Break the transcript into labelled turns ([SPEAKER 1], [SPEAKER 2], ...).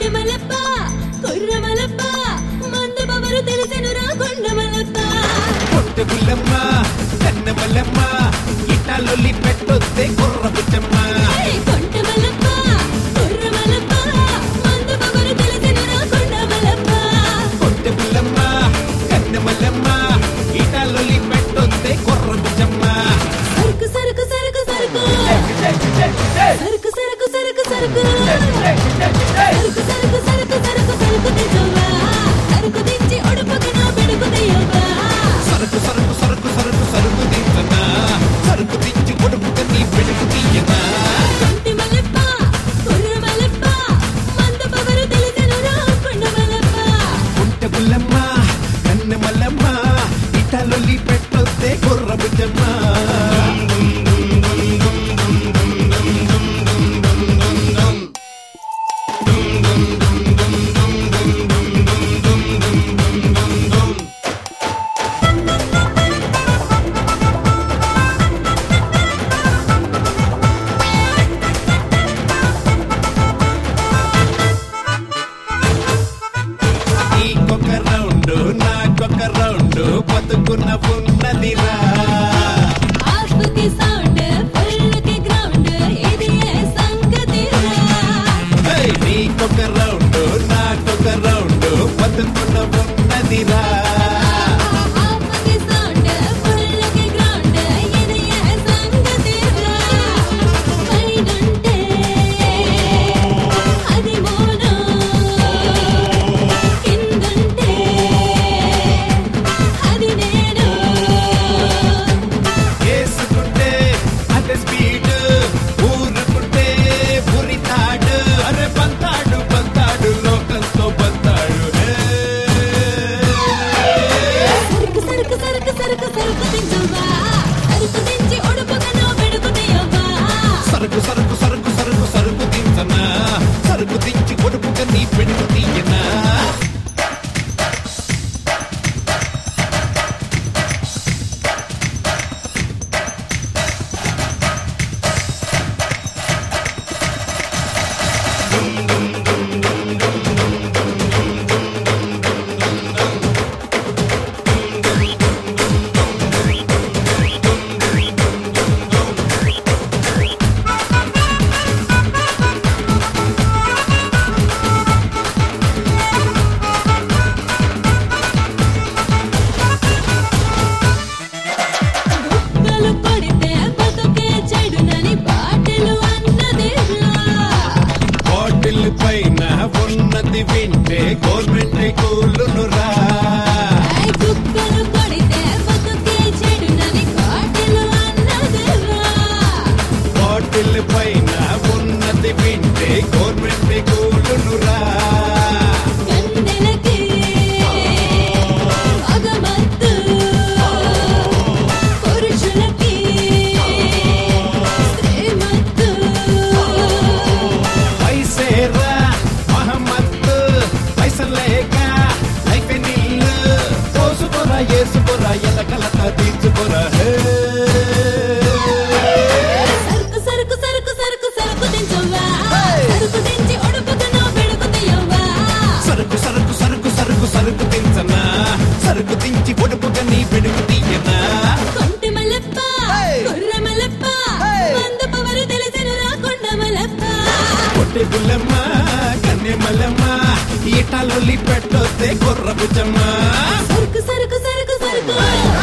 [SPEAKER 1] కొంటమలప్ప కొర్రమలప్ప మంద బవరు తెలిసెను రా కొండమలప్ప
[SPEAKER 2] పొట్టు గుల్లమ్మ కన్నమల్లమ్మ ఇటాలొల్లి పెట్టొద్దే కుర్ర బుచ్చమ్మ
[SPEAKER 1] ఏయ్ కొంటమలప్ప కొర్రమలప్ప మంద బవరు తెలిసెను రా కొండమలప్ప
[SPEAKER 2] పొట్టు గుల్లమ్మ కన్నమల్లమ్మ ఇటాలొల్లి పెట్టొద్దే కుర్ర బుచ్చమ్మ
[SPEAKER 1] సరుకు సరుకు సరుకు సరుకు సరుకు సరుకు సరుకు సరుకు సరుకు సరుకు సరుకు సరుకు సరుకు తెచ్చవా సరుకు తెచ్చి ఒడుపుకి నా పెడుకు తెయ్యవా
[SPEAKER 2] సరుకు సరుకు సరుకు సరుకు సరుకు దించనా సరుకు దించి కొడుకు నీ పెడుకు తీయనా
[SPEAKER 1] కొంటి మల్లెప్ప కొర్ర మల్లెప్ప మంద పవరు తెలిసెను రా కొండ మల్లెప్ప
[SPEAKER 2] పొట్టు గుల్లమ్మ కన్నమల్లమ్మ ఇటాలొల్లి పెట్టొద్దే కుర్ర బుచ్చమ్మ నీకొక రౌండ్ నాకొక రౌండ్ బతుకున్న ఉన్నదిరా
[SPEAKER 1] ఆఫ్కి సౌండ్ ఫుల్కి గ్రౌండ్ ఇది ఏ సంగతి రా
[SPEAKER 2] హే, నీకొక రౌండ్ నాకొక రౌండ్ బతుకున్న ఉన్నదిరా
[SPEAKER 1] ఆఫ్కి సౌండ్ ఫుల్కి గ్రౌండ్ ఇది ఏ సంగతి రా పైనుంటే అది మోనో కిందుంటే అది నేను
[SPEAKER 2] వేసుకుంటే అదే స్పీడ్ ఊరుకుంటే ఉరితాడు అరే బంతాడు బంతాడు లోకంతో బంతాడు హే.
[SPEAKER 1] సరుకు సరుకు సరుకు సరుకు సరుకు దించవా సరుకు దించి ఒడుపుగా నా పెడుకు తెయ్యవా
[SPEAKER 2] సరుకు సరుకు సరుకు సరుకు సరుకు దించనా సరుకు దించి కొడుకుగా నీ పెడుకు తీయనా
[SPEAKER 1] బుక్కలు కొడితే బతుకే చెడునని పాటలు అన్నదిరా
[SPEAKER 2] బాటిల్ పైన ఉన్నది వింటే గవర్నమెంట్ కూలునురా
[SPEAKER 1] ఐ కుక్కలు కొడితే బతుకే చెడునని పాటలు అన్నదిరా
[SPEAKER 2] బాటిల్ పైన ఉన్నది వింటే గవర్నమెంట్ కూలునురా
[SPEAKER 1] గండెలకి అగమత్తు పురుషులకి శ్రీమత్తు
[SPEAKER 2] పైసేరా మహమ్మద్ పైసలేక లైఫ్ నీళ్ళు పోసుకోరా ఏసుకోరా ఎలకలత తీర్చుకోరా హే.
[SPEAKER 1] సరుకు సరుకు సరుకు సరుకు సరుకు దించవా సరుకు దించి ఒడుపుగా నా పెడుకు తెయ్యవా
[SPEAKER 2] సరుకు సరుకు సరుకు సరుకు సరుకు దించనా సరుకు దించి పొడుపుగా నీ పెడుకు తీయనా
[SPEAKER 1] కొంటి మల్లెప్ప కొర్ర మల్లెప్ప మంద పవరు తెలిసెను రా కొండ మల్లెప్ప
[SPEAKER 2] పొట్టె గుల్లమ్మ కన్నె మల్లమ్మ ఈటాలొల్లి పెట్టొద్దే కుర్ర బుచ్చమ్మ
[SPEAKER 1] సరుకు సరుకు సరుకు సరుకు